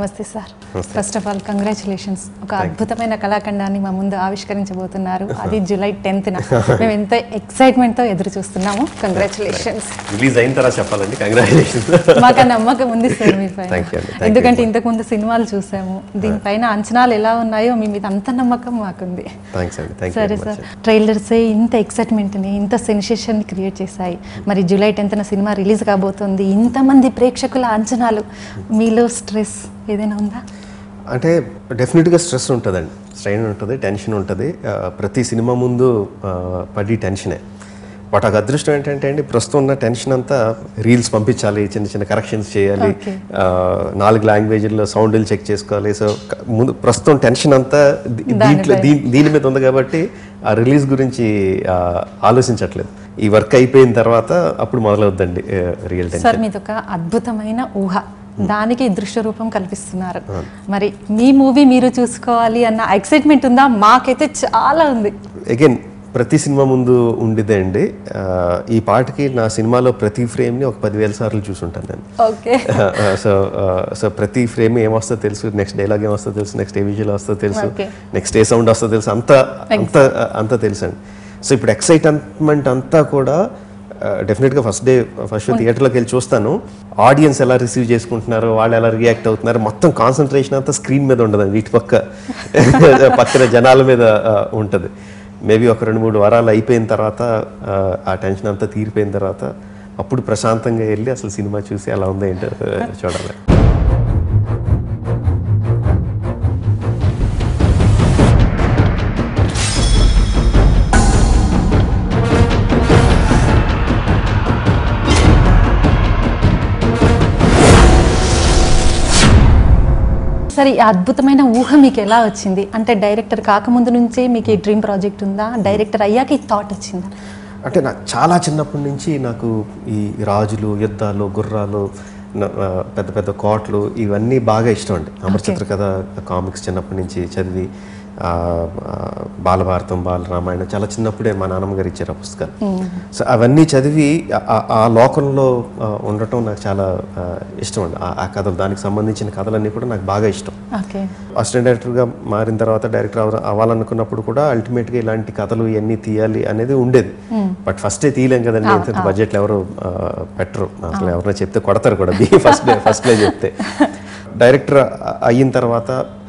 నమస్తే సార్ నమస్తే. First of all congratulations ఒక అద్భుతమైన కళాఖండాన్ని మా ముందు ఆవిష్కరించబోతున్నారు అది జూలై టెన్త్న మేము ఎంత ఎక్సైట్మెంట్తో ఎదురు చూస్తున్నాము కంగ్రాచులేషన్స్ రిలీజ్ అయిన తర్వాత చెప్పాలండి కంగ్రాచులేషన్ మాకు ఆ నమ్మకం ఉంది సార్ మీ పైన Thank you అండి. Thank you ఎందుకంటే very ఇంతకు ముందు సినిమాలు చూసాము దీనిపైన అంచనాలు ఎలా ఉన్నాయో మీ మీద అంత నమ్మకం మాకుంది థ్యాంక్స్ అండి థ్యాంక్ సరే యూ సార్ ట్రైలర్సే ఇంత ఎక్సైట్మెంట్ని ఇంత సెన్సేషన్ని క్రియేట్ చేశాయి మరి జూలై టెన్త్న సినిమా రిలీజ్ కాబోతుంది ఇంతమంది ప్రేక్షకుల అంచనాలు మీలో స్ట్రెస్ ఏదైనా ఉందా అంటే డెఫినెట్గా స్ట్రెస్ ఉంటుందండి స్ట్రెయిన్ ఉంటుంది టెన్షన్ ఉంటుంది ఆ, ప్రతి సినిమా ముందు ఆ, పడి టెన్షనే బట్ ఒక అదృష్టం ఏంటంటే అండి ప్రస్తుతం ఉన్న టెన్షన్ అంతా రీల్స్ పంపించాలి చిన్న చిన్న కరెక్షన్స్ చేయాలి Okay. ఆ, నాలుగు లాంగ్వేజ్లో సౌండ్లు చెక్ చేసుకోవాలి సో క- ముందు ప్రస్తుతం టెన్షన్ అంతా దీ- దీంట్లో దీ- దీని మీద ఉంది కాబట్టి ఆ రిలీజ్ గురించి ఆ, ఆలోచించట్లేదు ఈ వర్క్ అయిపోయిన తర్వాత అప్పుడు మొదలవుద్దండి రియల్ టెన్షన్ సార్ మీది ఒక అద్భుతమైన ఊహ దానికి దృశ్య రూపం కల్పిస్తున్నారు మరి మీ మూవీ మీరు చూసుకోవాలి అన్న ఎక్సైట్మెంట్ ఉందా మాకైతే చాలా ఉంది అగైన్ ప్రతి సినిమా ముందు ఉండిదే అండి ఆ, ఈ పాటకి నా సినిమాలో ప్రతి ఫ్రేమ్ని ఒక పదివేల సార్లు చూసుంటాను నేను ఓకే సో సో ప్రతి ఫ్రేమ్ ఏమొస్తుందో తెలుసు నెక్స్ట్ డైలాగ్ ఏమొస్తుందో తెలుసు నెక్స్ట్ ఏ విజువల్ వస్తుందో తెలుసు Okay. నెక్స్ట్ ఏ సౌండ్ వస్తుందో తెలుసు అంత అంత అంత తెలుసు అండి సో ఇప్పుడు ఎక్సైట్మెంట్ అంతా కూడా డెఫినెట్గా ఫస్ట్ డే ఫస్ట్ షో థియేటర్లోకి వెళ్ళి చూస్తాను ఆడియన్స్ ఎలా రిసీవ్ చేసుకుంటున్నారు వాళ్ళు ఎలా రియాక్ట్ అవుతున్నారు మొత్తం కాన్సన్ట్రేషన్ అంతా స్క్రీన్ మీద ఉండదు వీటి పక్క పక్కన జనాల మీద ఉంటుంది మేబీ ఒక రెండు మూడు వారాలు అయిపోయిన తర్వాత ఆ, ఆ టెన్షన్ అంతా తీరిపోయిన తర్వాత అప్పుడు ప్రశాంతంగా వెళ్ళి అసలు సినిమా చూసి ఎలా ఉందో ఏంటో ఆ, చూడాలి సరే ఈ అద్భుతమైన ఊహ మీకు ఎలా వచ్చింది అంటే డైరెక్టర్ కాకముందు నుంచే మీకు ఈ డ్రీమ్ ప్రాజెక్ట్ ఉందా డైరెక్టర్ అయ్యాక ఈ థాట్ వచ్చిందా అంటే నాకు చాలా చిన్నప్పటి నుంచి నాకు ఈ రాజులు యుద్ధాలు గుర్రాలు న- ఆ, పెద్ద పెద్ద కోట్లు ఇవన్నీ బాగా ఇష్టం అండి అమరచిత్ర కథ కామిక్స్ చిన్నప్పటి నుంచి చదివి ఆ, ఆ, బాలభారతం బాల రామాయణం చాలా చిన్నప్పుడే మా నాన్నమ్మ గారు ఇచ్చారు ఆ పుస్తకాలు సో అవన్నీ చదివి ఆ- ఆ- ఆ లోకంలో ఆ, ఉండటం నాకు చాలా ఆ, ఇష్టం అండి ఆ- ఆ కథలు దానికి సంబంధించిన కథలన్నీ కూడా నాకు బాగా ఇష్టం ఓకే అసిస్టెంట్ డైరెక్టర్గా మారిన తర్వాత డైరెక్టర్ అవ- అవ్వాలనుకున్నప్పుడు కూడా అల్టిమేట్గా ఇలాంటి కథలు ఇవన్నీ తీయాలి అనేది ఉండేది బట్ ఫస్టే తీయలేం కదండి ఇంత బడ్జెట్లు ఎవరు ఆ, పెట్టరు అసలు ఎవరైనా చెప్తే కొడతారు కూడా ఫస్ట్ డే ఫస్ట్లో చెప్తే డైరెక్టర్ అ- అయిన తర్వాత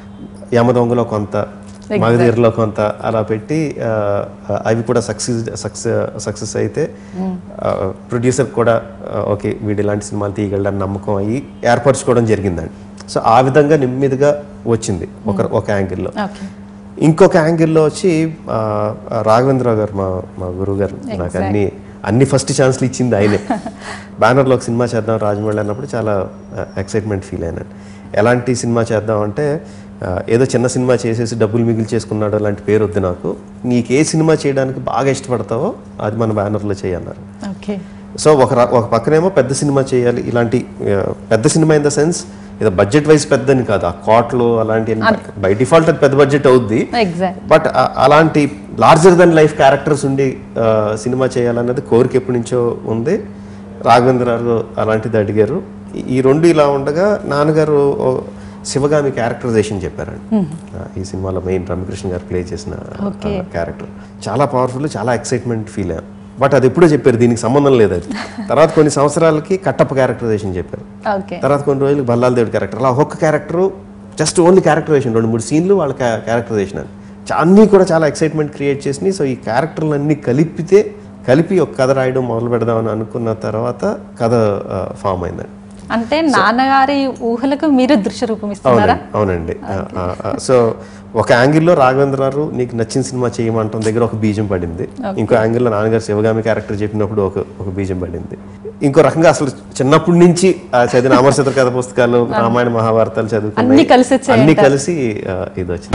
యమదొంగలో కొంత మగధీరలో కొంత అలా పెట్టి ఆ, అవి కూడా సక్సెస్ సక్సెస్ సక్సెస్ అయితే ప్రొడ్యూసర్ కూడా ఓకే వీడు ఇలాంటి సినిమాలు తీయగలడని నమ్మకం అయ్యి ఏర్పరచుకోవడం జరిగిందండి సో ఆ విధంగా నెమ్మదిగా వచ్చింది ఒక ఒక యాంగిల్లో ఓకే ఇంకొక యాంగిల్లో వచ్చి ఆ, ఆ రాఘవేంద్రరావు గారు మా మా గురువు గారు నాకు అన్ని అన్ని ఫస్ట్ ఛాన్స్లు ఇచ్చింది ఆయనే బ్యానర్లో ఒక సినిమా చేద్దాం రాజమౌళి అన్నప్పుడు చాలా ఎక్సైట్మెంట్ ఫీల్ అయినాను ఎలాంటి సినిమా చేద్దాం అంటే ఆ, ఏదో చిన్న సినిమా చేసేసి డబ్బులు మిగిలి చేసుకున్నాడు అలాంటి పేరు వద్దు నాకు నీకు ఏ సినిమా చేయడానికి బాగా ఇష్టపడతావో అది మన బ్యానర్లో చేయన్నారు ఓకే సో ఒక ర- ఒక పక్కనేమో పెద్ద సినిమా చేయాలి ఇలాంటి ఆ, పెద్ద సినిమా ఇన్ ద సెన్స్ ఏదో బడ్జెట్ వైజ్ పెద్దని కాదు ఆ కోట్లు అలాంటి బై డిఫాల్ట్ అది పెద్ద బడ్జెట్ అవుద్ది ఎగ్జాక్ట్ బట్ ఆ- అలాంటి లార్జర్ దెన్ లైఫ్ క్యారెక్టర్స్ ఉండి ఆ, సినిమా చేయాలన్నది కోరిక ఎప్పటి నుంచో ఉంది రాఘవేంద్ర గారు అలాంటిది అడిగారు ఈ- ఈ రెండు ఇలా ఉండగా నాన్నగారు ఓ శివగామి క్యారెక్టరైజేషన్ చెప్పారండి ఆ, ఈ సినిమాలో మెయిన్ రమ్యకృష్ణ గారు ప్లే చేసిన క్యారెక్టర్ చాలా పవర్ఫుల్ చాలా ఎక్సైట్మెంట్ ఫీల్ అయ్యాం బట్ అది ఎప్పుడో చెప్పారు దీనికి సంబంధం లేదు అది తర్వాత కొన్ని సంవత్సరాలకి కట్టప్ప క్యారెక్టరైజేషన్ చెప్పారు ఓకే తర్వాత కొన్ని రోజులు బల్లాల దేవుడి క్యారెక్టర్ అలా ఒక్కొక్క క్యారెక్టర్ జస్ట్ ఓన్లీ క్యారెక్టరైజేషన్ రెండు మూడు సీన్లు వాళ్ళ క్యారెక్టరైజేషన్ అని చా- అన్నీ కూడా చాలా ఎక్సైట్మెంట్ క్రియేట్ చేసినాయి సో ఈ క్యారెక్టర్లు అన్నీ కలిపితే కలిపి ఒక కథ రాయడం మొదలు పెడదామని అనుకున్న తర్వాత కథ ఫామ్ అయిందండి అంటే నాన్నగారి ఊహలకు మీరు దృశ్య రూపం ఇస్తున్నారా అవునండి అవునండి ఆ, ఆ, ఆ. సో ఒక యాంగిల్లో రాఘవేంద్ర గారు నీకు నచ్చిన సినిమా చేయమంటాం దగ్గర ఒక బీజం పడింది ఇంకో యాంగిల్లో నాన్నగారు శివగామి క్యారెక్టర్ చెప్పినప్పుడు ఒక ఒక బీజం పడింది ఇంకో రకంగా అసలు చిన్నప్పటి నుంచి ఆ, చదివిన అమరచిత్ర కథ పుస్తకాలు రామాయణ మహాభారతాలు చదువుకున్నాయి అన్నీ కలిసి వచ్చాయి అన్ని కలిసి ఆ, ఇది వచ్చింది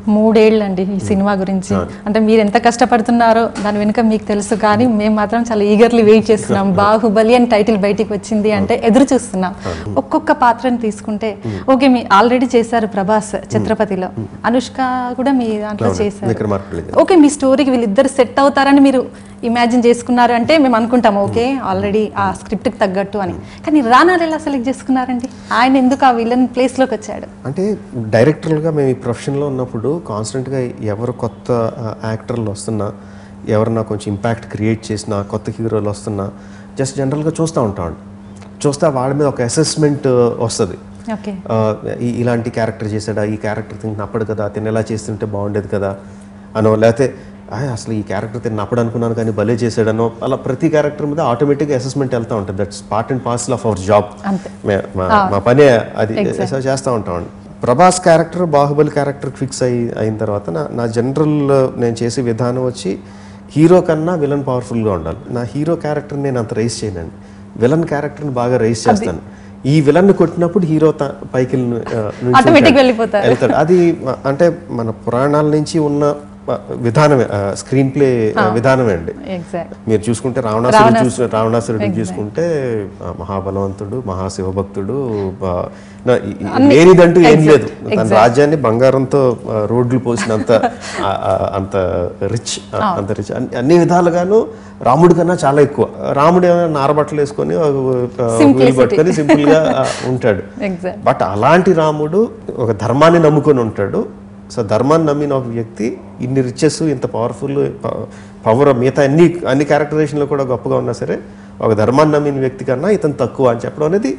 మూడేళ్ళు అండి ఈ సినిమా గురించి అంటే మీరు ఎంత కష్టపడుతున్నారో దాని వెనుక మీకు తెలుసు కానీ మేము మాత్రం చాలా ఈగర్లీ వెయిట్ చేస్తున్నాం బాహుబలి అని టైటిల్ బయటికి వచ్చింది అంటే ఎదురు చూస్తున్నాం ఒక్కొక్క పాత్రని తీసుకుంటే ఓకే మీ ఆల్రెడీ చేశారు ప్రభాస్ ఛత్రపతిలో అనుష్క కూడా మీ దాంట్లో చేశారు విక్రమార్కుడు ఓకే మీ స్టోరీకి వీళ్ళిద్దరు సెట్ అవుతారని మీరు ఇమాజిన్ చేసుకున్నారు అంటే మేము అనుకుంటాం ఓకే ఆల్రెడీ ఆ స్క్రిప్ట్కి తగ్గట్టు అని కానీ రానాలు ఎలా సెలెక్ట్ చేసుకున్నారండి ఆయన ఎందుకు ఆ విలన్ ప్లేస్లోకి వచ్చాడు అంటే డైరెక్టర్లుగా మేము ఈ ప్రొఫెషన్లో ఉన్నప్పుడు కాన్స్టెంట్గా ఎవరు కొత్త ఆ, యాక్టర్లు వస్తున్నా ఎవరన్నా కొంచెం ఇంపాక్ట్ క్రియేట్ చేసినా కొత్త హీరోలు వస్తున్నా జస్ట్ జనరల్గా చూస్తూ ఉంటాం చూస్తే వాళ్ళ మీద ఒక అసెస్మెంట్ వస్తుంది ఓకే ఆ, ఈ- ఇలాంటి క్యారెక్టర్ చేశాడా ఈ క్యారెక్టర్ తిని నప్పడు కదా తిని ఎలా చేస్తుంటే బాగుండేది కదా అనో లేకపోతే "ఆ, అసలు ఈ క్యారెక్టర్ తిని నప్పడు అనుకున్నాను కానీ భలే చేశాడనో అలా ప్రతి క్యారెక్టర్ మీద ఆటోమేటిక్గా అసెస్మెంట్ వెళ్తూ ఉంటుంది that's part and parcel of our job అంతే. మా పనే అది సో చేస్తూ ఉంటాం Prabhas character Baahubali character fix అయి అయిన తర్వాత నా నా జనరల్ నేను చేసే విధానం వచ్చి హీరో కన్నా విలన్ పవర్ఫుల్గా ఉండాలి నా హీరో క్యారెక్టర్ నేను అంత రైస్ చేయనండి విలన్ క్యారెక్టర్ని బాగా రైస్ చేస్తాను ఈ విలన్ కొట్టినప్పుడు హీరో త- పైకి వెళ్ళి, ఆ, నుంచి Automatic ఉంటాడు. వెళ్ళిపోతారు. వెళ్తాడు అది మ- అంటే మన పురాణాల నుంచి ఉన్న ఆ, విధానమే స్క్రీన్ ప్లే విధానమే అండి ఎగ్జాక్ట్ మీరు చూసుకుంటే రావణాసురుడు చూసి రావణాసురుడిని చూసుకుంటే ఆ, మహాబలవంతుడు మహాశివభక్తుడు ఆ, నా- ఈ- ఈ- లేనిదంటూ ఏం లేదు తన రాజ్యాన్ని బంగారంతో ఆ, రోడ్లు పోసినంత ఆ, ఆ, అంత రిచ్ అంత రిచ్ అన్ని విధాలుగాను రాముడి కన్నా చాలా ఎక్కువ రాముడు ఏమైనా నారబట్టలు వేసుకొని ఒక, ఒక వీలు పట్టుకొని సింపుల్ గా ఆ, ఉంటాడు ఎగ్జాక్ట్ బట్ అలాంటి రాముడు ఒక ధర్మాన్ని నమ్ముకొని ఉంటాడు సో ధర్మాన్ని నమ్మిన ఒక వ్యక్తి ఇన్ని రిచెస్ ఇంత పవర్ఫుల్ పవర్ మిగతా అన్ని అన్ని క్యారెక్టరైజేషన్లో కూడా గొప్పగా ఉన్నా సరే ఒక ధర్మాన్ని నమ్మిన వ్యక్తి కన్నా ఇతను తక్కువ అని చెప్పడం అనేది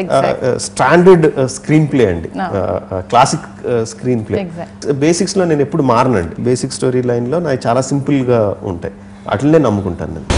స్టాండర్డ్ స్క్రీన్ ప్లే అండి క్లాసిక్ స్క్రీన్ ప్లే Exact. బేసిక్స్లో నేను ఎప్పుడు మారనండి బేసిక్ స్టోరీ లైన్లో నాకు చాలా సింపుల్గా ఉంటాయి అట్లనే నమ్ముకుంటాను నేను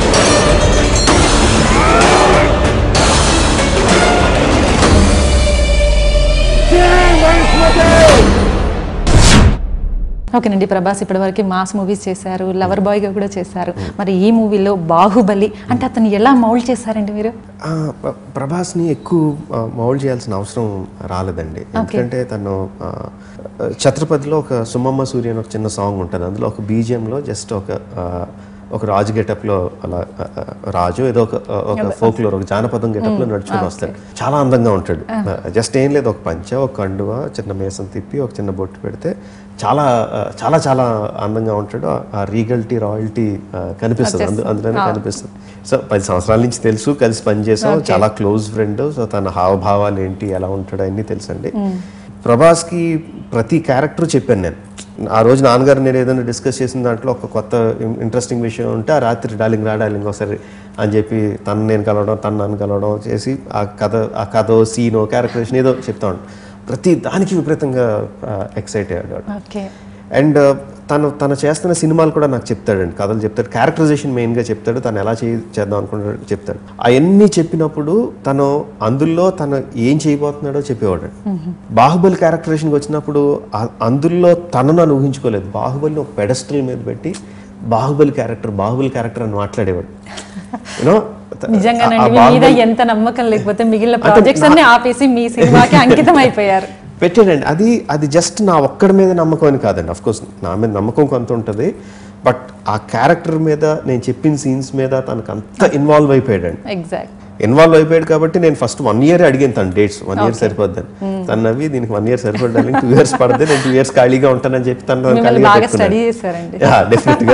ఓకేనండి ప్రభాస్ ఇప్పటివరకు మాస్ మూవీస్ చేశారు లవర్ బాయ్గా కూడా చేశారు మరి ఈ మూవీలో బాహుబలి అంటే అతను ఎలా మౌల్డ్ చేశారండి మీరు ఆ, ప్ర- ప్రభాస్ని ఎక్కువ ఆ, మౌల్డ్ చేయాల్సిన అవసరం రాలేదండి ఎందుకంటే తను ఆ, ఛత్రపతిలో ఒక సుమమ్మ సూర్య అని ఒక చిన్న సాంగ్ ఉంటుంది అందులో ఒక బీజియంలో జస్ట్ ఒక ఆ, ఒక రాజు గెటప్లో అలా ఆ, ఆ, రాజు ఏదో ఒక ఒక ఫోక్లోర్ ఒక జానపదం గెటప్లో నడుచుకొని వస్తాడు చాలా అందంగా ఉంటాడు జస్ట్ ఏం లేదు ఒక పంచ ఒక కండువ చిన్న మేసం తిప్పి ఒక చిన్న బొట్టు పెడితే చాలా ఆ, చాలా చాలా అందంగా ఉంటాడు ఆ- ఆ రీగల్టీ రాయల్టీ కనిపిస్తుంది అందు అందులోనే కనిపిస్తుంది సో పది సంవత్సరాల నుంచి తెలుసు కలిసి పనిచేసాం చాలా క్లోజ్ ఫ్రెండ్ సో తన హావభావాలు ఏంటి ఎలా ఉంటాడు అన్నీ తెలుసండి ప్రభాస్కి ప్రతి క్యారెక్టర్ చెప్పాను నేను ఆ రోజు నాన్నగారు నేను ఏదైనా డిస్కస్ చేసిన దాంట్లో ఒక కొత్త ఇంట్రెస్టింగ్ విషయం ఉంటే ఆ రాత్రి డార్లింగ్ రా డార్లింగ్ ఒకసారి అని చెప్పి తను నేను కలవడం తను నన్ను కలవడం చేసి ఆ కథ ఆ కథ సీనో క్యారెక్టరేషన్ ఏదో చెప్తా ఉంటాను ప్రతి దానికి విపరీతంగా ఎక్సైట్ అయ్యాడు ఓకే అండ్ తను తను చేస్తున్న సినిమాలు కూడా నాకు చెప్తాడండి కథలు చెప్తాడు క్యారెక్టరైజేషన్ మెయిన్గా చెప్తాడు తను ఎలా చేయ చేద్దాం అనుకుంటాడు చెప్తాడు అవన్నీ చెప్పినప్పుడు తను అందులో తను ఏం చేయబోతున్నాడో చెప్పేవాడు బాహుబలి క్యారెక్టరైజేషన్కి వచ్చినప్పుడు ఆ- అందులో తను నన్ను ఊహించుకోలేదు బాహుబలిని ఒక పెడస్టల్ మీద పెట్టి బాహుబలి క్యారెక్టర్ బాహుబలి క్యారెక్టర్ అని మాట్లాడేవాడు యూనో నిజంగానండి మీ మీద ఎంత నమ్మకం లేకపోతే మిగిలిన ప్రాజెక్ట్స్ అన్ని ఆపేసి మీ సినిమాకి అంకితం అయిపోయారు పెట్టాడండి అది అది జస్ట్ నా ఒక్కడి మీద నమ్మకం అని కాదండి అఫ్ కోర్స్ నా మీద నమ్మకం కొంత ఉంటుంది బట్ ఆ క్యారెక్టర్ మీద నేను చెప్పిన సీన్స్ మీద తనకు అంత ఇన్వాల్వ్ అయిపోయాడండి ఎగ్జాక్ట్ ఇన్వాల్వ్ అయిపోయాడు కాబట్టి నేను ఫస్ట్ వన్ ఇయర్ అడిగాను తన డేట్స్ వన్ ఇయర్ సరిపోద్దని తను నవ్వి దీనికి వన్ ఇయర్ సరిపోద్దని టూ ఇయర్స్ పడితే నేను టూ ఇయర్స్ ఖాళీగా ఉంటానని చెప్పి తను మిమ్మల్ని ఖాళీగా బాగా పెట్టుకున్నాడు. స్టడీ చేశారండి యా డెఫినెట్గా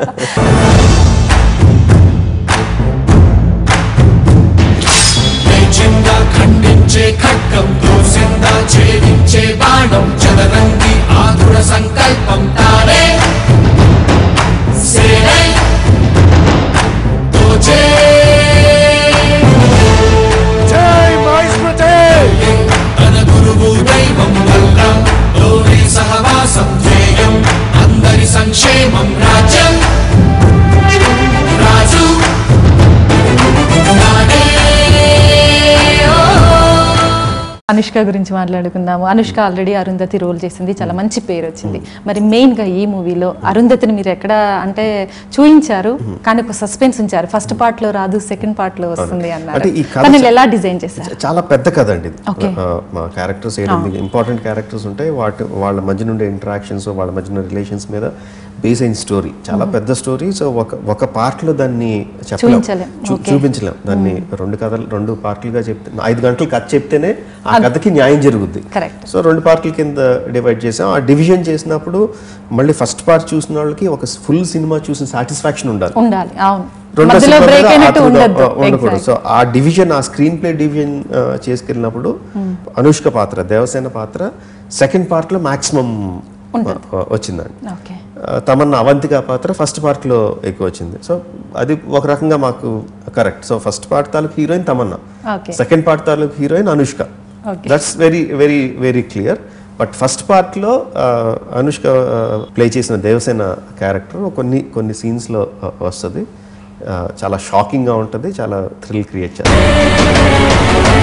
లేచిందా ఖండించే ఖడ్గం దూసిందా ఛేదించే బాణం చదరంగి ఆతుర సంకల్పం తానే సేనై తోచే తన గురువు దైవం వల్ల లోని సహవాసం ధ్యేయం అందరి సంక్షేమం రాజ్యం రాజు నానే ఓ అనుష్క గురించి మాట్లాడుకుందాము అనుష్క ఆల్రెడీ అరుంధతి రోల్ చేసింది చాలా మంచి పేరు వచ్చింది మరి మెయిన్ గా ఈ మూవీలో అరుంధతిని మీరు ఎక్కడ అంటే చూయించారు కానీ ఒక సస్పెన్స్ ఉంచారు ఫస్ట్ పార్ట్ లో రాదు సెకండ్ పార్ట్ లో వస్తుంది అన్నారు అంటే ఈ కథ తనని ఎలా డిజైన్ చేశారు చాలా పెద్ద కథ అండి ఇది Okay. ఆ, మా క్యారెక్టర్స్ ఎనిమిది ఇంపార్టెంట్ క్యారెక్టర్స్ ఉంటాయి వాటి వాళ్ళ మధ్య నుండే ఇంటరాక్షన్స్ వాళ్ళ మధ్య ఉన్న రిలేషన్స్ మీద బేస్ అయిన స్టోరీ చాలా పెద్ద స్టోరీ సో ఒక ఒక part లో దాన్ని చెప్పలేం చూపించలేం. చూ- Okay. చూపించలేం దాన్ని రెండు కథలు రెండు పార్ట్లుగా చెప్తే ఐదు గంటలు కథ చెప్తేనే ఆ కథకి న్యాయం జరుగుద్ది Correct. సో రెండు పార్ట్ల కింద డివైడ్ చేసాం ఆ డివిజన్ చేసినప్పుడు మళ్ళీ ఫస్ట్ పార్ట్ చూసిన వాళ్ళకి ఒక ఫుల్ సినిమా చూసిన సాటిస్ఫాక్షన్ ఉండాలి ఉండాలి అవును రెండో మధ్యలో సినిమా బ్రేక్ మీద అయినట్టు ఆతృత, ఉండద్దు ఆ, ఉండకూడదు సో ఆ డివిజన్ ఆ స్క్రీన్ ప్లే డివిజన్ చేసుకెళ్ళినప్పుడు అనుష్క పాత్ర దేవసేన పాత్ర సెకండ్ పార్ట్ లో మాక్సిమం వచ్చిందండి ఓకే ఆ, తమన్నా అవంతిక పాత్ర ఫస్ట్ పార్ట్ లో ఎక్కువ వచ్చింది సో అది ఒక రకంగా మాకు కరెక్ట్ సో ఫస్ట్ పార్ట్ తాలూకు heroine Tamannaah okay second part తాలూకు heroine Anushka Okay. That's very very very clear but first పార్ట్లో అనుష్క ప్లే చేసిన దేవసేన క్యారెక్టర్ కొన్ని కొన్ని సీన్స్లో వస్తుంది చాలా షాకింగ్గా ఉంటుంది చాలా థ్రిల్ క్రియేట్ చేస్తుంది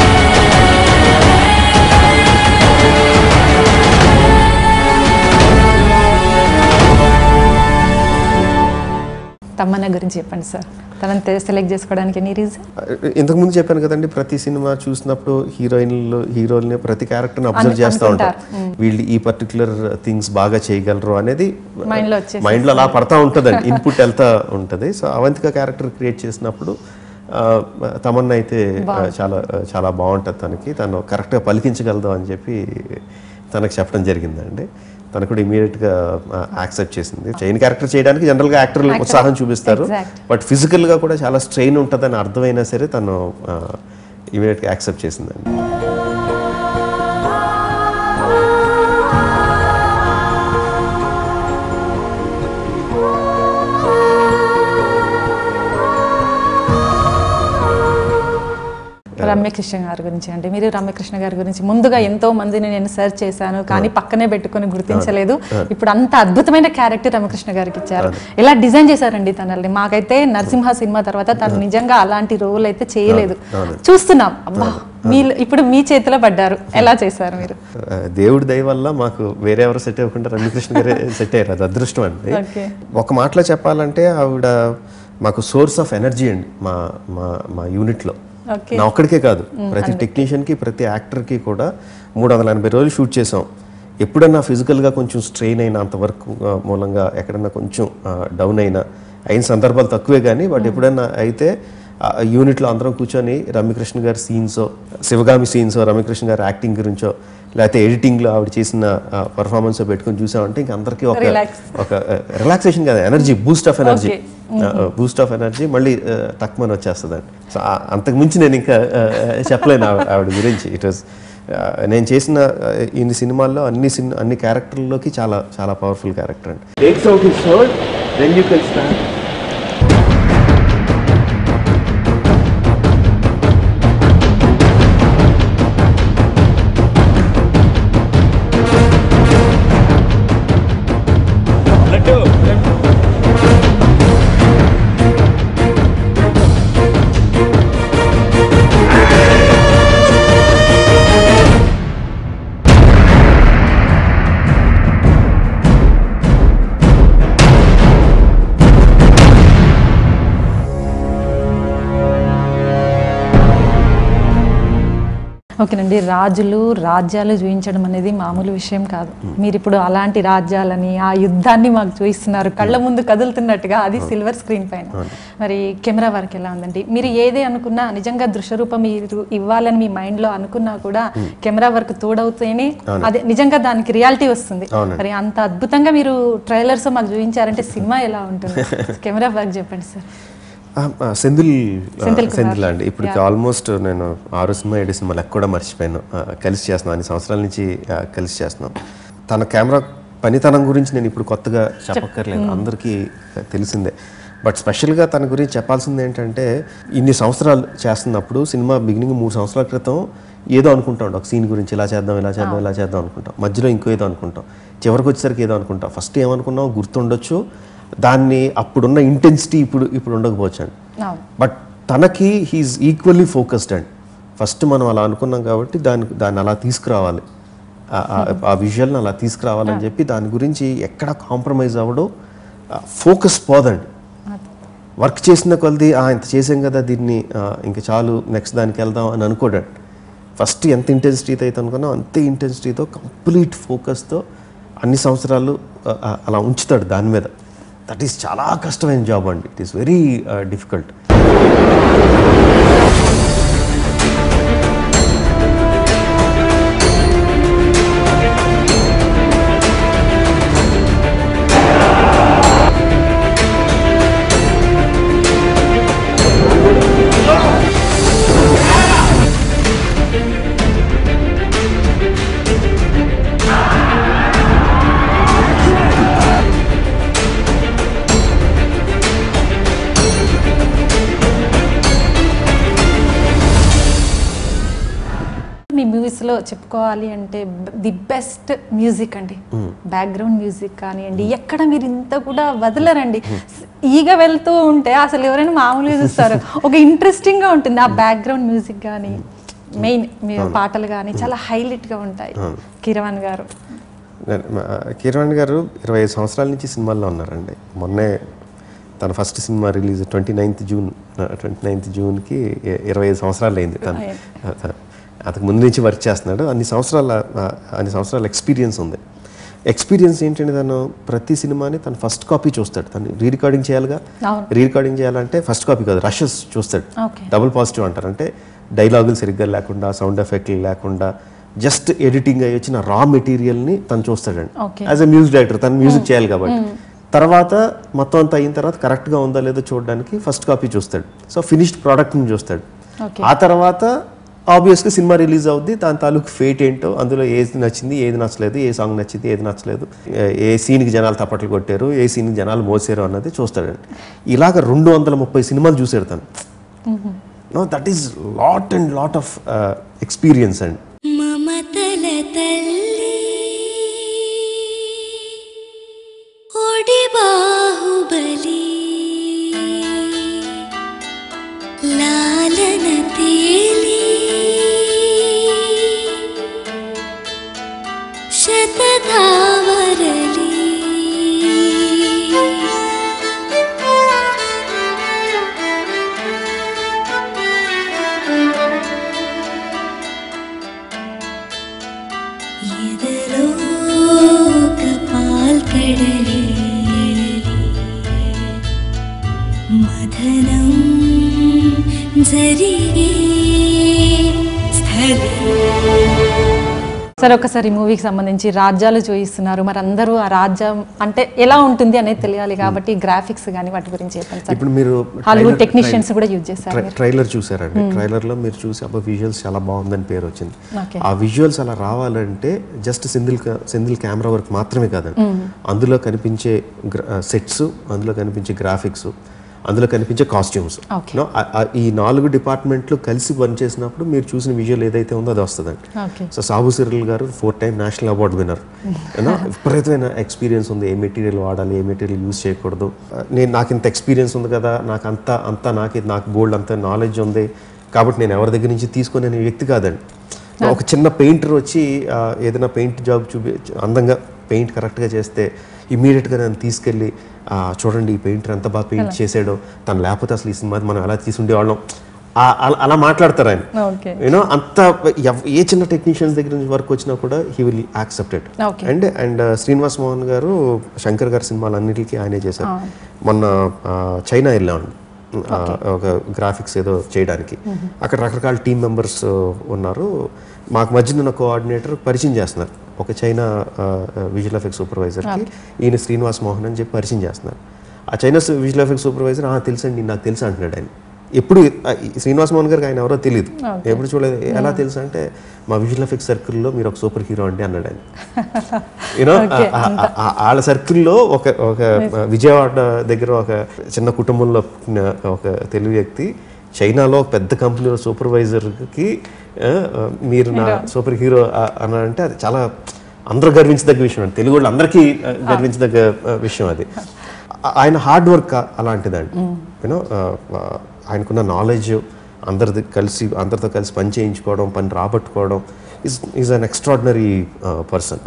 తమ్మన్న గురించి చెప్పండి సార్ తనని సెలెక్ట్ చేసుకోవడానికి ఎనీ రీజన్ ఇంతకుముందు చెప్పాను కదండి ప్రతి సినిమా చూసినప్పుడు హీరోయిన్లు హీరోల్ని ప్రతి క్యారెక్టర్ని అబ్జర్వ్ అను- చేస్తూ ఉంటారు అనుకుంటారు. వీళ్ళు ఈ పర్టికులర్ థింగ్స్ బాగా చేయగలరు అనేది Mind లో వచ్చేసి మైండ్ లో అలా పడతా ఉంటుందండి ఇన్పుట్ వెళ్తా ఉంటుంది సో అవంతిక క్యారెక్టర్ క్రియేట్ చేసినప్పుడు ఆ, తమన్నా అయితే ఆ, చాలా చాలా బాగుంటుంది తనకి తను కరెక్ట్గా పలికించగలదు అని చెప్పి తనకు చెప్పడం జరిగిందండి తను కూడా ఇమీడియట్ గా యాక్సెప్ట్ చేసింది చైన్ క్యారెక్టర్ చేయడానికి జనరల్ గా యాక్టర్లు ఉత్సాహం చూపిస్తారు Exact. బట్ ఫిజికల్ గా కూడా చాలా స్ట్రెయిన్ ఉంటుందని అర్థమైనా సరే తను ఇమీడియట్ గా యాక్సెప్ట్ చేసిందండి రమ్యకృష్ణ గారి గురించి అండి మీరు రమ్యకృష్ణ గారి గురించి ముందుగా ఎంతో మందిని నేను సెర్చ్ చేశాను కానీ పక్కనే పెట్టుకొని గుర్తించలేదు ఇప్పుడు అంత అద్భుతమైన క్యారెక్టర్ రమకృష్ణ గారికి ఇచ్చారు ఎలా డిజైన్ చేశారండి తనల్ని మాకైతే నరసింహ సినిమా తర్వాత తను నిజంగా అలాంటి రోల్ అయితే చేయలేదు చూస్తున్నాం అబ్బా మీ ఇప్పుడు మీ చేతిలో పడ్డారు ఎలా చేశారు మీరు ఆ, దేవుడి దయ వల్ల మాకు వేరే ఎవరు సెట్ అవ్వకుండా రమ్యకృష్ణ గారే సెట్ అయ్యారు అది అదృష్టం అండి Okay. ఒక మాటలో చెప్పాలంటే ఆవిడ మాకు సోర్స్ ఆఫ్ ఎనర్జీ అండి మా మా మా యూనిట్లో ఓకే నా ఒక్కడికే కాదు ప్రతి టెక్నీషియన్కి ప్రతి యాక్టర్కి కూడా మూడు వందల ఎనభై రోజులు షూట్ చేసాం ఎప్పుడన్నా ఫిజికల్గా కొంచెం స్ట్రెయిన్ అయిన అంతవరకు ఆ, మూలంగా ఎక్కడన్నా కొంచెం డౌన్ అయినా అయిన సందర్భాలు తక్కువే కానీ బట్ ఎప్పుడన్నా అయితే ఆ యూనిట్లో అందరం కూర్చొని రమ్యకృష్ణ గారి సీన్సో శివగామి సీన్సో రమ్యకృష్ణ గారి యాక్టింగ్ గురించో లేకపోతే ఎడిటింగ్లో ఆవిడ చేసిన పర్ఫార్మెన్స్ పెట్టుకొని చూసామంటే ఇంక అందరికీ ఒక Relax. ఒక రిలాక్సేషన్ కాదు energy boost of energy Okay. Boost of energy మళ్ళీ తక్కువని వచ్చేస్తుందండి సో ఆ- అంతకు మించి నేను ఇంకా ఆ, చెప్పలేను ఆవి- ఆవిడ గురించి ఇట్ వాస్ నేను చేసిన ఆ, ఇన్ని సినిమాల్లో అన్ని సినిమా అన్ని క్యారెక్టర్లోకి చాలా చాలా పవర్ఫుల్ క్యారెక్టర్ అండి takes out his sword, then you can stand. ఓకేనండి రాజులు రాజ్యాలు చూపించడం అనేది మామూలు విషయం కాదు మీరు ఇప్పుడు అలాంటి రాజ్యాలని ఆ యుద్ధాన్ని మాకు చూపిస్తున్నారు కళ్ళ ముందు కదులుతున్నట్టుగా అది సిల్వర్ స్క్రీన్ పైన మరి కెమెరా వర్క్ ఎలా ఉందండి మీరు ఏదే అనుకున్నా నిజంగా దృశ్య రూపం మీరు ఇవ్వాలని మీ మైండ్ లో అనుకున్నా కూడా కెమెరా వర్క్ తోడవుతేనే అదే నిజంగా దానికి రియాలిటీ వస్తుంది అవునండి. మరి అంత అద్భుతంగా మీరు ట్రైలర్స్ మాకు చూపించారంటే సినిమా ఎలా ఉంటుంది కెమెరా వర్క్ చెప్పండి సార్ ఆ, ఆ, సెంధిల్ ఆ, సెంధిల్ కుమార్. సెంధిల్ అండి ఇప్పుడు ఆల్మోస్ట్ నేను ఆరు సినిమా ఏడు సినిమా లెక్క కూడా మర్చిపోయాను ఆ, కలిసి చేస్తున్నాను అన్ని సంవత్సరాల నుంచి ఆ, కలిసి చేస్తున్నాం తన కెమెరా పనితనం గురించి నేను ఇప్పుడు కొత్తగా చెప్పక్కర్లేదు అందరికీ తెలిసిందే బట్ స్పెషల్గా తన గురించి చెప్పాల్సింది ఏంటంటే ఇన్ని సంవత్సరాలు చేస్తున్నప్పుడు సినిమా బిగినింగ్ మూడు సంవత్సరాల క్రితం ఏదో అనుకుంటాం ఒక సీన్ గురించి ఇలా చేద్దాం ఇలా చేద్దాం ఇలా చేద్దాం అనుకుంటాం మధ్యలో ఇంకో ఏదో అనుకుంటాం చివరికి వచ్చేసరికి ఏదో అనుకుంటాం ఫస్ట్ ఏమనుకున్నాం గుర్తుండొచ్చు దాన్ని అప్పుడున్న ఇంటెన్సిటీ ఇప్పుడు ఇప్పుడు ఉండకపోవచ్చు అండి అవును బట్ తనకి he is equally focused and first మనం అలా అనుకున్నాం కాబట్టి దాని దాన్ని అలా తీసుకురావాలి ఆ- ఆ- ఆ విజువల్ని అలా తీసుకురావాలని చెప్పి దాని గురించి ఎక్కడ కాంప్రమైజ్ అవ్వడం ఫోకస్ పోదండి వర్క్ చేసిన కొలది "ఆ, ఇంత చేసాం కదా దీన్ని ఆ, ఇంకా చాలు నెక్స్ట్ దానికి వెళ్దాం అని అనుకోడండి ఫస్ట్ ఎంత ఇంటెన్సిటీతో అయితే అనుకున్నాం అంతే ఇంటెన్సిటీతో కంప్లీట్ ఫోకస్తో అన్ని సంవత్సరాలు ఆ, ఆ, అలా ఉంచుతాడు దాని మీద దట్ ఈస్ చాలా కష్టమైన జాబ్ అండి ఇట్ ఈస్ వెరీ డిఫికల్ట్ మీ మూవీస్ లో చెప్పుకోవాలి అంటే ది బెస్ట్ మ్యూజిక్ అండి బ్యాక్గ్రౌండ్ మ్యూజిక్ కానివ్వండి ఎక్కడ మీరు ఇంత కూడా వదలరండి ఈగ వెళ్తూ ఉంటే అసలు ఎవరైనా మామూలుగా చూస్తారు ఒక ఇంట్రెస్టింగ్ గా ఉంటుంది ఆ బ్యాక్గ్రౌండ్ మ్యూజిక్ కానీ మెయిన్ మీ పాటలు కానీ చాలా హైలైట్ గా ఉంటాయి కిరవాణ్ గారు నేను- మా- కిరణ్ గారు ఇరవై ఐదు సంవత్సరాల నుంచి సినిమాల్లో ఉన్నారండి మొన్నే తన first cinema release twenty ninth June twenty ninth జూన్కి ఇ- ఇరవై ఐదు సంవత్సరాలు అయింది తను అత- అతనికి ముందు నుంచి వర్క్ చేస్తున్నాడు అన్ని సంవత్సరాల ఆ, అన్ని సంవత్సరాల ఎక్స్పీరియన్స్ ఉంది ఎక్స్పీరియన్స్ ఏంటంటే తను ప్రతి సినిమాని తను ఫస్ట్ కాపీ చూస్తాడు తను రీ రికార్డింగ్ చేయాలిగా అవును. రీ రికార్డింగ్ చేయాలంటే ఫస్ట్ కాపీ కాదు రషెస్ చూస్తాడు Okay. డబుల్ పాజిటివ్ అంటారు అంటే డైలాగులు సరిగ్గా లేకుండా సౌండ్ ఎఫెక్ట్లు లేకుండా జస్ట్ ఎడిటింగ్ అయ్యి వచ్చిన రా మెటీరియల్ని తను చూస్తాడండి Okay. As a music director తను మ్యూజిక్ చేయాలి కాబట్టి తర్వాత మొత్తం అంతా అయిన తర్వాత కరెక్ట్గా ఉందా లేదో చూడడానికి ఫస్ట్ కాపీ చూస్తాడు సో ఫినిష్డ్ ప్రోడక్ట్ని చూస్తాడు Okay. ఆ తర్వాత ఆబ్వియస్గా సినిమా రిలీజ్ అవుద్ది దాని తాలూకు ఫేట్ ఏంటో అందులో ఏది నచ్చింది ఏది నచ్చలేదు ఏ సాంగ్ నచ్చింది ఏది నచ్చలేదు ఏ- ఏ సీన్కి జనాలు తప్పట్లు కొట్టారు ఏ సీన్కి జనాలు మోసారు అన్నది చూస్తాడండి ఇలాగ రెండు వందల ముప్పై సినిమాలు చూసాడు తను no that is lot and lot of experience and మమతల తల్లి ఒడి బాహుబలి లాలన తేలి శతధావరలి ఎదలో ఒక పాల్కడలి మదనం జరిగే స్థలం సరే ఒకసారి మూవీకి సంబంధించి రాజ్యాలు చూపిస్తున్నారు మరి అందరూ ఆ రాజ్యం అంటే ఎలా ఉంటుంది అనేది తెలియాలి కాబట్టి గ్రాఫిక్స్ కానీ వాటి గురించి చెప్పండి సార్ ఇప్పుడు మీరు హాలీవుడ్ trailer- టెక్నీషియన్స్ కూడా యూజ్ చేశారు ట్రై- ట్రైలర్ చూసారండి ట్రైలర్ లో మీరు చూసి అబ్బా విజువల్స్ చాలా బాగుందని పేరు వచ్చింది Okay. ఆ విజువల్స్ అలా రావాలంటే just single single camera work మాత్రమే కాదండి అందులో కనిపించే సెట్స్ అందులో కనిపించే గ్రాఫిక్స్ అందులో కనిపించే కాస్ట్యూమ్స్ Okay. ఈ నాలుగు డిపార్ట్మెంట్లు కలిసి పనిచేసినప్పుడు మీరు చూసిన విజువల్ ఏదైతే ఉందో అది వస్తుందండి ఓకే సో సాబు సిరిల్ గారు four time national award winner ఏనా విపరీతమైన ఎక్స్పీరియన్స్ ఉంది ఏ మెటీరియల్ వాడాలి ఏ మెటీరియల్ యూజ్ చేయకూడదు నేను నాకు ఇంత ఎక్స్పీరియన్స్ ఉంది కదా నాకు అంత అంతా నాకు నాకు బోల్డ్ అంత నాలెడ్జ్ ఉంది కాబట్టి నేను ఎవరి దగ్గర నుంచి తీసుకొని అనే వ్యక్తి కాదండి ఒక చిన్న పెయింటర్ వచ్చి ఆ, ఏదైనా పెయింట్ జాబ్ చూపి అందంగా పెయింట్ కరెక్ట్గా చేస్తే ఇమీడియట్గా నన్ను తీసుకెళ్ళి ఆ, చూడండి ఈ పెయింటర్ ఎంత బాగా పెయింట్ చేసాడో తను లేకపోతే అసలు ఈ సినిమా మనం ఎలా తీసుండేవాళ్ళం ఆ- అలా- అలా మాట్లాడతారు ఆయన ఓకే యూనో అంత ఎవ్- ఏ చిన్న టెక్నీషియన్స్ దగ్గర నుంచి వర్క్ వచ్చినా కూడా he will accepted Okay. And and Srinivas Mohan గారు శంకర్ గారి సినిమాలన్నిటికీ ఆయనే చేశారు మొన్న ఆ, చైనా వెళ్ళామండి ఆ, ఒక గ్రాఫిక్స్ ఏదో చేయడానికి అక్కడ రకరకాల టీం మెంబర్స్ ఉన్నారు మాకు మధ్యన ఉన్న కోఆర్డినేటర్ పరిచయం చేస్తున్నారు ఒక చైనా విజువల్ ఎఫెక్ట్ సూపర్వైజర్కి ఈయన శ్రీనివాస్ మోహన్ అని చెప్పి పరిచయం చేస్తున్నారు ఆ చైనా విజువల్ ఎఫెక్ట్ సూపర్వైజర్ తెలుసండి నాకు తెలుసు అంటున్నాడు ఆయన ఎప్పుడు ఆ, ఈ శ్రీనివాస్ మోహన్ గారికి ఆయన ఎవరో తెలియదు ఎప్పుడు చూడలేదు ఎలా తెలుసు అంటే మా విజువల్ ఎఫెక్ట్ సర్కిల్లో మీరు ఒక సూపర్ హీరో అండి అన్నాడు ఆయన యూనో వాళ్ళ సర్కిల్లో ఒక ఒక విజయవాడ దగ్గర ఒక చిన్న కుటుంబంలో పుట్టిన ఒక తెలుగు వ్యక్తి చైనాలో ఒక పెద్ద కంపెనీలో సూపర్వైజర్కి మీరు నా సూపర్ హీరో అని అంటే అది చాలా అందరూ గర్వించదగ్గ విషయం అండి తెలుగు వాళ్ళు అందరికీ ఆ, గర్వించదగ్గ ఆ, విషయం అది ఆ- ఆయన హార్డ్ వర్క్ అలాంటిదండి యూనో ఆయనకున్న నాలెడ్జ్ అందరిది కలిసి అందరితో కలిసి పని చేయించుకోవడం పని రాబట్టుకోవడం is is an extraordinary person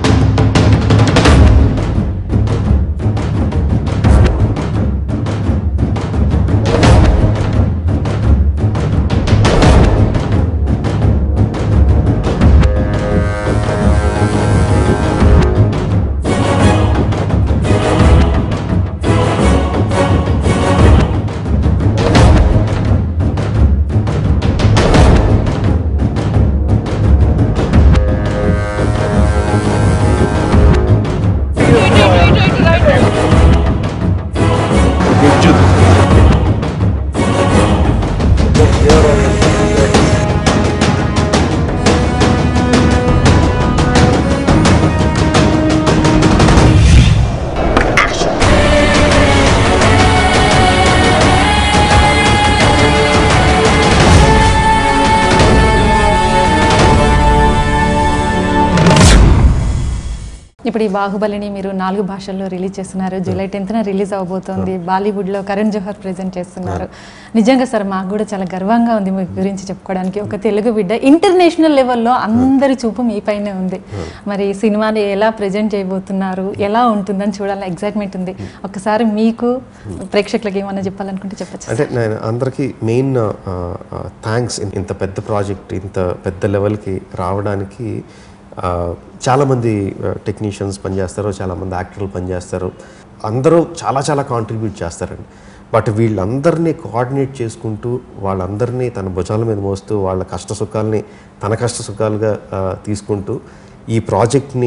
ఇప్పుడు ఈ బాహుబలిని మీరు నాలుగు భాషల్లో రిలీజ్ చేస్తున్నారు జూలై టెన్త్న రిలీజ్ అవబోతోంది బాలీవుడ్లో కరణ్ జోహర్ ప్రెజెంట్ చేస్తున్నారు నిజంగా సార్ మాకు కూడా చాలా గర్వంగా ఉంది మీ గురించి చెప్పుకోవడానికి ఒక తెలుగు బిడ్డ ఇంటర్నేషనల్ లెవెల్లో అందరి చూపు మీ పైనే ఉంది మరి సినిమాని ఎలా ప్రజెంట్ చేయబోతున్నారు ఎలా ఉంటుందని చూడాలని ఎగ్జైట్మెంట్ ఉంది ఒకసారి మీకు ప్రేక్షకులకు ఏమన్నా చెప్పాలనుకుంటే చెప్పచ్చు అంటే నేను అందరికీ మెయిన్ థ్యాంక్స్ ఇంత పెద్ద ప్రాజెక్ట్ ఇంత పెద్ద లెవెల్కి రావడానికి ఆ, చాలామంది టెక్నీషియన్స్ పనిచేస్తారు చాలామంది యాక్టర్లు పనిచేస్తారు అందరూ చాలా చాలా కాంట్రిబ్యూట్ చేస్తారండి బట్ వీళ్ళందరినీ కోఆర్డినేట్ చేసుకుంటూ వాళ్ళందరినీ తన భుజాల మీద మోస్తూ వాళ్ళ కష్ట సుఖాలని తన కష్ట సుఖాలుగా ఆ, తీసుకుంటూ ఈ ప్రాజెక్ట్ని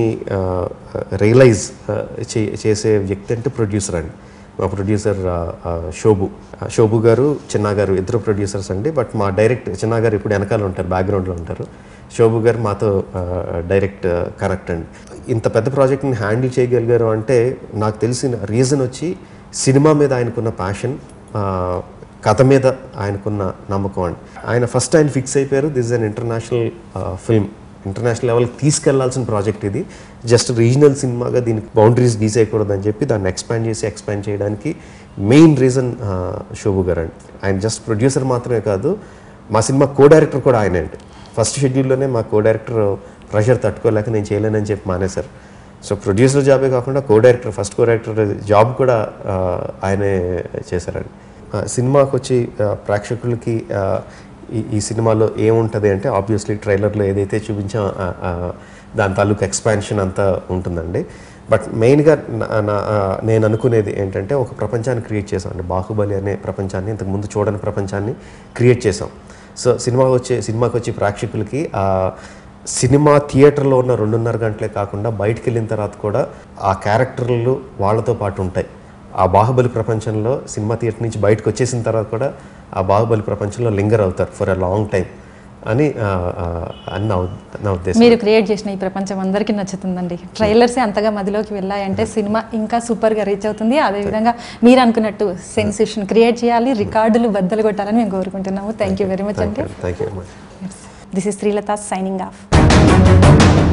రియలైజ్ చేసే వ్యక్తి అంటే ప్రొడ్యూసర్ అండి మా ప్రొడ్యూసర్ ఆ, ఆ, శోభు ఆ, శోభు గారు చిన్న గారు ఇద్దరు ప్రొడ్యూసర్స్ అండి బట్ మా డైరెక్ట్ చిన్న గారు ఇప్పుడు వెనకాల ఉంటారు బ్యాక్గ్రౌండ్లో ఉంటారు శోభు గారు మాతో ఆ, డైరెక్ట్ కనెక్ట్ అండి ఇంత పెద్ద ప్రాజెక్ట్ని హ్యాండిల్ చేయగలిగారు అంటే నాకు తెలిసిన రీజన్ వచ్చి సినిమా మీద ఆయనకున్న ప్యాషన్ కథ మీద ఆయనకున్న నమ్మకం అండి ఆయన ఫస్ట్ ఆయన ఫిక్స్ అయిపోయారు this an international film international లెవెల్కి తీసుకెళ్లాల్సిన ప్రాజెక్ట్ ఇది జస్ట్ రీజనల్ సినిమాగా దీనికి బౌండరీస్ గీసేయకూడదని చెప్పి దాన్ని ఎక్స్పాండ్ చేసి ఎక్స్పాండ్ చేయడానికి మెయిన్ రీజన్ శోభు గారు అండి ఆయన జస్ట్ ప్రొడ్యూసర్ మాత్రమే కాదు మా సినిమా కో డైరెక్టర్ కూడా ఆయనే అండి ఫస్ట్ షెడ్యూల్లోనే మా కో డైరెక్టర్ ప్రెషర్ తట్టుకోలేక నేను చేయలేనని చెప్పి మానేశారు సో ప్రొడ్యూసర్ జాబే కాకుండా co director first co director job కూడా ఆ, ఆయనే చేశారండి ఆ, సినిమాకి వచ్చి ఆ, ప్రేక్షకులకి ఆ, ఈ ఈ సినిమాలో ఏముంటుంది అంటే ఆబ్వియస్లీ ట్రైలర్లో ఏదైతే చూపించాం ఆ, ఆ, దాని తాలూకు ఎక్స్పాన్షన్ అంతా ఉంటుందండి బట్ మెయిన్గా నా- నా- ఆ, నేను అనుకునేది ఏంటంటే ఒక ప్రపంచాన్ని క్రియేట్ చేసాం అండి బాహుబలి అనే ప్రపంచాన్ని ఇంతకు ముందు చూడని ప్రపంచాన్ని క్రియేట్ చేసాం సో సినిమా వచ్చే సినిమాకి వచ్చే ప్రేక్షకులకి ఆ సినిమా థియేటర్లో ఉన్న రెండున్నర గంటలే కాకుండా బయటికి వెళ్ళిన తర్వాత కూడా ఆ క్యారెక్టర్లు వాళ్ళతో పాటు ఉంటాయి ఆ బాహుబలి ప్రపంచంలో సినిమా థియేటర్ నుంచి బయటకు వచ్చేసిన తర్వాత కూడా ఆ బాహుబలి ప్రపంచంలో లింగర్ అవుతారు ఫర్ అ లాంగ్ టైం అని ఆ, ఆ, అని నా ఉద్- నా ఉద్దేశం మీరు క్రియేట్ చేసిన ఈ ప్రపంచం అందరికీ నచ్చుతుందండి ట్రైలర్సే అంతగా మదిలోకి వెళ్ళాయంటే సినిమా ఇంకా సూపర్గా రీచ్ అవుతుంది అదేవిధంగా మీరు అనుకున్నట్టు సెన్సేషన్ క్రియేట్ చేయాలి రికార్డులు బద్దలు కొట్టాలని మేము కోరుకుంటున్నాము థ్యాంక్ యూ వెరీ మచ్ అండి thank you very much this is Srilatha signing of